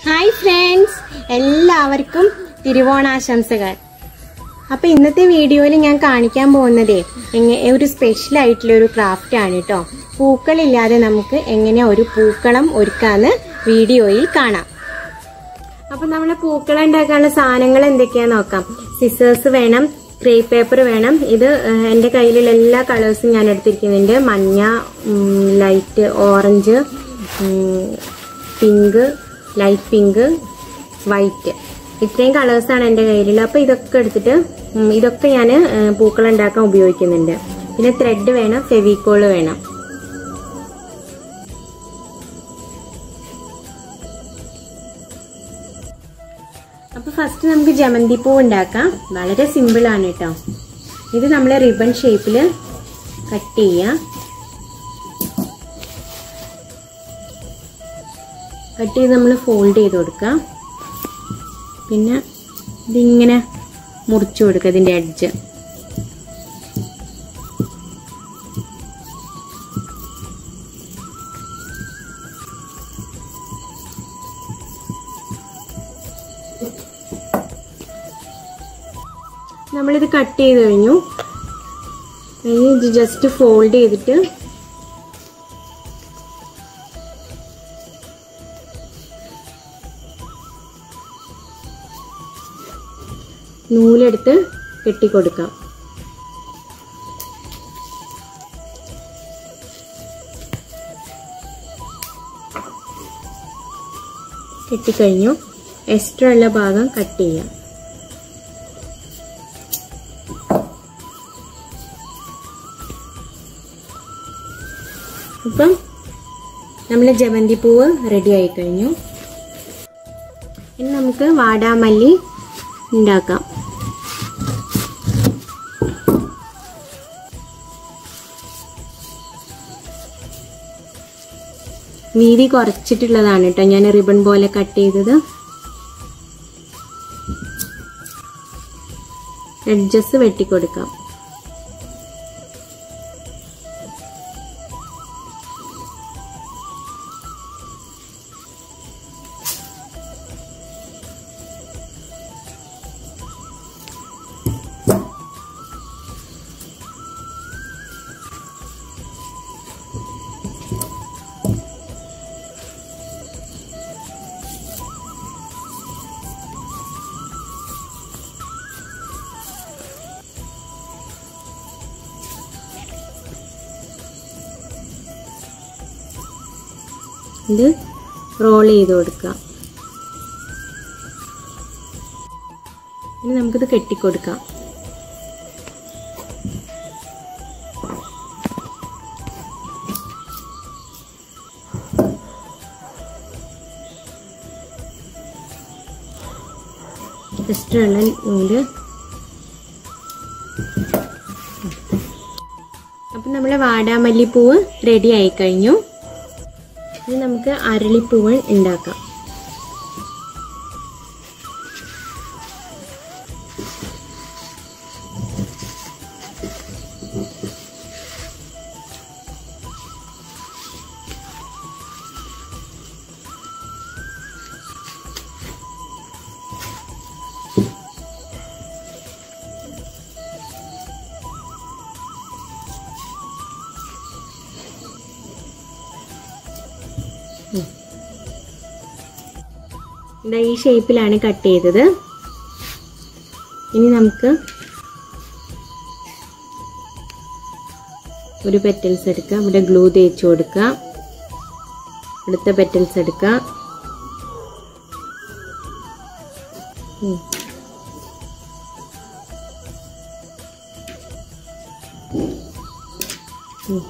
Hi friends എല്ലാവർക്കും തിരുവോണാശംസകൾ അപ്പൊ ഇന്നത്തെ വീഡിയോയിൽ ഞാൻ കാണിക്കാൻ പോകുന്നതേ എങ്ങ- ഒരു സ്പെഷ്യൽ ആയിട്ടുള്ള ഒരു ക്രാഫ്റ്റ് ആണ് കേട്ടോ പൂക്കളില്ലാതെ നമുക്ക് എങ്ങനെ ഒരു പൂക്കളം ഒരുക്കാന്ന് വീഡിയോയിൽ കാണാം അപ്പൊ നമ്മളെ പൂക്കളം ഉണ്ടാക്കാനുള്ള സാധനങ്ങൾ എന്തൊക്കെയാന്ന് നോക്കാം സിസേഴ്സ് വേണം ക്രേ പേപ്പർ വേണം ഇത് ഏഹ്, എന്റെ കയ്യിലുള്ള എല്ലാ കളേഴ്സും ഞാൻ എടുത്തിരിക്കുന്നുണ്ട് മഞ്ഞ ഉം, ലൈറ്റ് ഓറഞ്ച് ഉം, പിങ്ക് ലൈറ്റ് പിങ്ക് വൈറ്റ് ഇത്രയും കളേഴ്സാണ് എൻ്റെ കയ്യിലുള്ളത് അപ്പോൾ ഇതൊക്കെ എടുത്തിട്ട് ഉം, ഇതൊക്കെ ഞാൻ പൂക്കളം ഉണ്ടാക്കാൻ ഉപയോഗിക്കുന്നുണ്ട് പിന്നെ ത്രെഡ് വേണം ഫെവിക്കോള് വേണം അപ്പൊ ഫസ്റ്റ് നമുക്ക് ജമന്തി പൂ ഉണ്ടാക്കാം വളരെ സിമ്പിൾ ആണ് കേട്ടോ ഇത് നമ്മൾ റിബൺ ഷേപ്പിൽ കട്ട് ചെയ്യാം കട്ട് ചെയ്ത് നമ്മൾ ഫോൾഡ് ചെയ്ത് കൊടുക്കാം പിന്നെ ഇതിങ്ങനെ മുറിച്ചു കൊടുക്കുക ഇതിന്റെ എഡ്ജ് നമ്മളിത് കട്ട് ചെയ്ത് കഴിഞ്ഞു ഇനി ഇത് ജസ്റ്റ് ഫോൾഡ് ചെയ്തിട്ട് നൂലെടുത്ത് കെട്ടിക്കൊടുക്കാം കെട്ടിക്കഴിഞ്ഞു എക്സ്ട്രാ ഉള്ള ഭാഗം കട്ട് ചെയ്യാം അപ്പം നമ്മളെ ജമന്തി പൂവ് റെഡി ആയി കഴിഞ്ഞു ഇനി നമുക്ക് വാടാമല്ലി ഉണ്ടാക്കാം വീതി കുറച്ചിട്ടുള്ളതാണ് കേട്ടോ ഞാൻ റിബൺ പോലെ കട്ട് ചെയ്തത് എഡ്ജസ് വെട്ടിക്കൊടുക്കാം ഇത് റോൾ ചെയ്ത് കൊടുക്കാം ഇനി നമുക്കിത് കെട്ടിക്കൊടുക്കാം എക്സ്ട്രാ ഉള്ള നൂല് അപ്പം നമ്മളെ വാടാമല്ലിപ്പൂവ് റെഡി ആയി കഴിഞ്ഞു ഇനി നമുക്ക് അരളിപ്പൂവ് ഉണ്ടാക്കാം ഇതാ ഈ ഷേപ്പിലാണ് കട്ട് ചെയ്തത് ഇനി നമുക്ക് ഒരു പെറ്റൽസ് എടുക്കാം ഇവിടെ ഗ്ലൂ തേച്ച് കൊടുക്കാം അടുത്ത പെറ്റൽസ് എടുക്കാം ഉം. ഉം.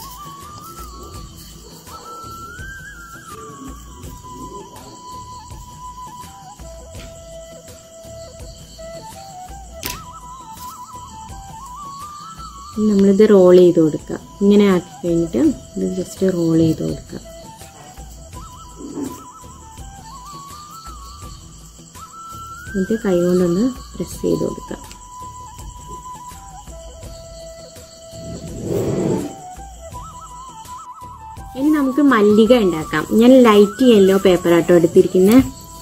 നമ്മളിത് റോൾ ചെയ്ത് കൊടുക്കുക ഇങ്ങനെ ആക്കി കഴിഞ്ഞിട്ട് ഇത് ജസ്റ്റ് റോൾ ചെയ്ത് കൊടുക്കുക എന്നിട്ട് കൈ കൊണ്ടൊന്ന് പ്രസ് ചെയ്ത് കൊടുക്കുക ഇനി നമുക്ക് മല്ലിക ഉണ്ടാക്കാം ഞാൻ ലൈറ്റ് യെല്ലോ പേപ്പർ ആട്ടോ എടുത്തിരിക്കുന്നത്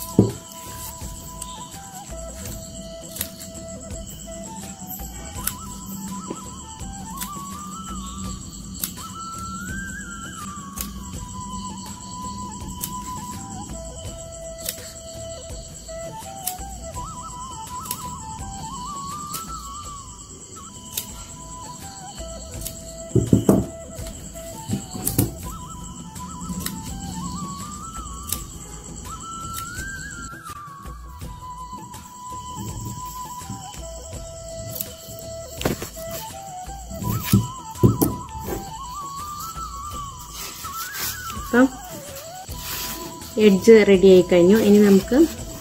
എഡ്ജ് റെഡി ആയി കഴിഞ്ഞു ഇനി നമുക്ക്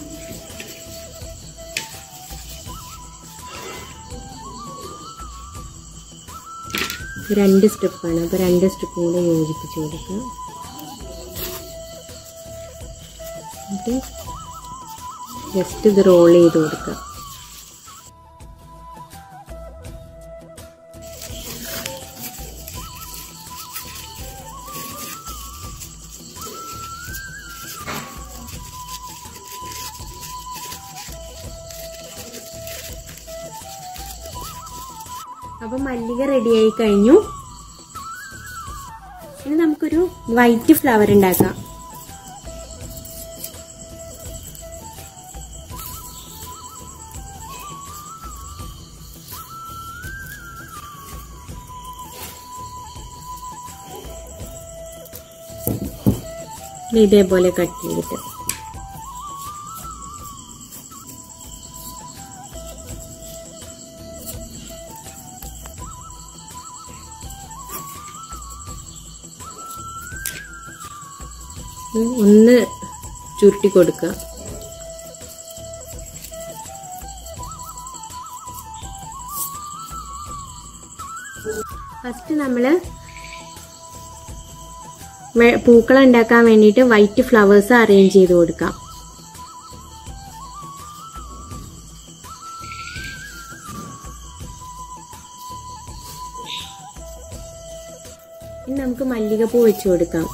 രണ്ട് സ്റ്റെപ്പാണ് അപ്പോൾ രണ്ട് സ്റ്റെപ്പും കൂടെ യോജിപ്പിച്ച് കൊടുക്കുക എന്നിട്ട് ജസ്റ്റ് ഇത് റോൾ ചെയ്ത് കൊടുക്കുക അപ്പൊ മല്ലിക റെഡിയായി കഴിഞ്ഞു ഇനി നമുക്കൊരു വൈറ്റ് ഫ്ലവർ ഉണ്ടാക്കാം ഇതേപോലെ കട്ട് ചെയ്തിട്ട് ഒന്ന് ചുരുട്ടി കൊടുക്കുക ഫസ്റ്റ് നമ്മള് പൂക്കളം ഉണ്ടാക്കാൻ വേണ്ടിയിട്ട് വൈറ്റ് ഫ്ലവേഴ്സ് അറേഞ്ച് ചെയ്ത് കൊടുക്കാം ഇനി നമുക്ക് മല്ലികപ്പൂ വെച്ച് കൊടുക്കാം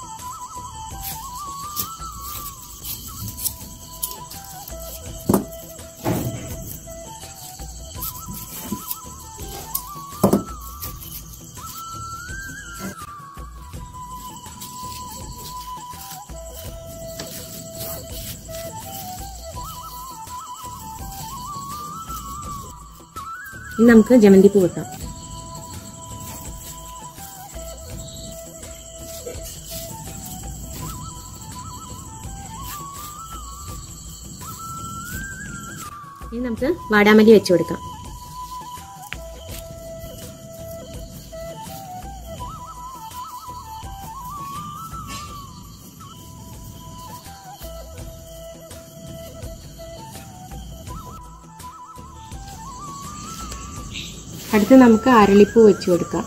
ഇനി നമുക്ക് ജമന്തി പൂ വെക്കാം ഇനി നമുക്ക് വാടാമല്ലി വെച്ചു കൊടുക്കാം അടുത്ത് നമുക്ക് അരളിപ്പൂ വെച്ചു കൊടുക്കാം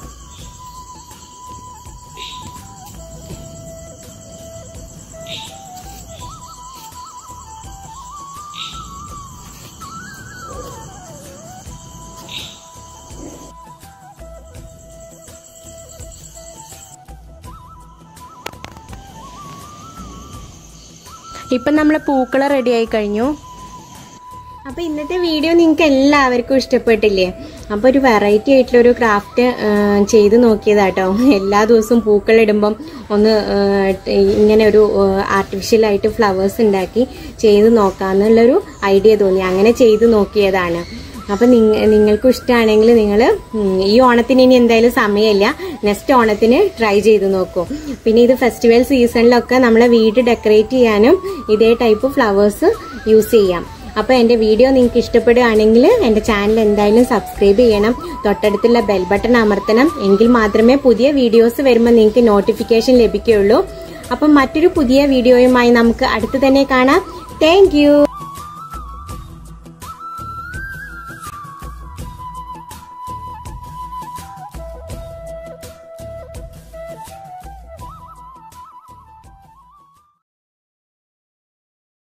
ഇപ്പം നമ്മളെ പൂക്കള റെഡി ആയി കഴിഞ്ഞു അപ്പൊ ഇന്നത്തെ വീഡിയോ നിങ്ങൾക്ക് എല്ലാവർക്കും ഇഷ്ടപ്പെട്ടില്ലേ അപ്പൊ ഒരു വെറൈറ്റി ആയിട്ടുള്ള ഒരു ക്രാഫ്റ്റ് ചെയ്ത് നോക്കിയതാട്ടോ എല്ലാ ദിവസവും പൂക്കൾ ഇടുമ്പം ഒന്ന് ആ, ഇങ്ങനെ ഒരു ആർട്ടിഫിഷ്യൽ ആയിട്ട് ഫ്ലവേഴ്സ് ഉണ്ടാക്കി ചെയ്ത് നോക്കാന്നുള്ളൊരു ഐഡിയ തോന്നി അങ്ങനെ ചെയ്ത് നോക്കിയതാണ് അപ്പൊ നിങ്ങ നിങ്ങൾക്കും ഇഷ്ടമാണെങ്കിൽ നിങ്ങൾ ഈ ഓണത്തിന് ഇനി എന്തായാലും സമയമില്ല നെക്സ്റ്റ് ഓണത്തിന് ട്രൈ ചെയ്ത് നോക്കൂ പിന്നെ ഇത് ഫെസ്റ്റിവൽ സീസണിലൊക്കെ നമ്മളെ വീട് ഡെക്കറേറ്റ് ചെയ്യാനും ഇതേ ടൈപ്പ് ഫ്ലവേഴ്സ് യൂസ് ചെയ്യാം അപ്പൊ എന്റെ വീഡിയോ നിങ്ങൾക്ക് ഇഷ്ടപ്പെടുകയാണെങ്കിൽ എന്റെ ചാനൽ എന്തായാലും സബ്സ്ക്രൈബ് ചെയ്യണം തൊട്ടടുത്തുള്ള ബെൽ ബട്ടൺ അമർത്തണം എങ്കിൽ മാത്രമേ പുതിയ വീഡിയോസ് വരുമ്പോൾ നിങ്ങൾക്ക് നോട്ടിഫിക്കേഷൻ ലഭിക്കുകയുള്ളൂ അപ്പം മറ്റൊരു പുതിയ വീഡിയോയുമായി നമുക്ക് അടുത്ത് തന്നെ കാണാം താങ്ക്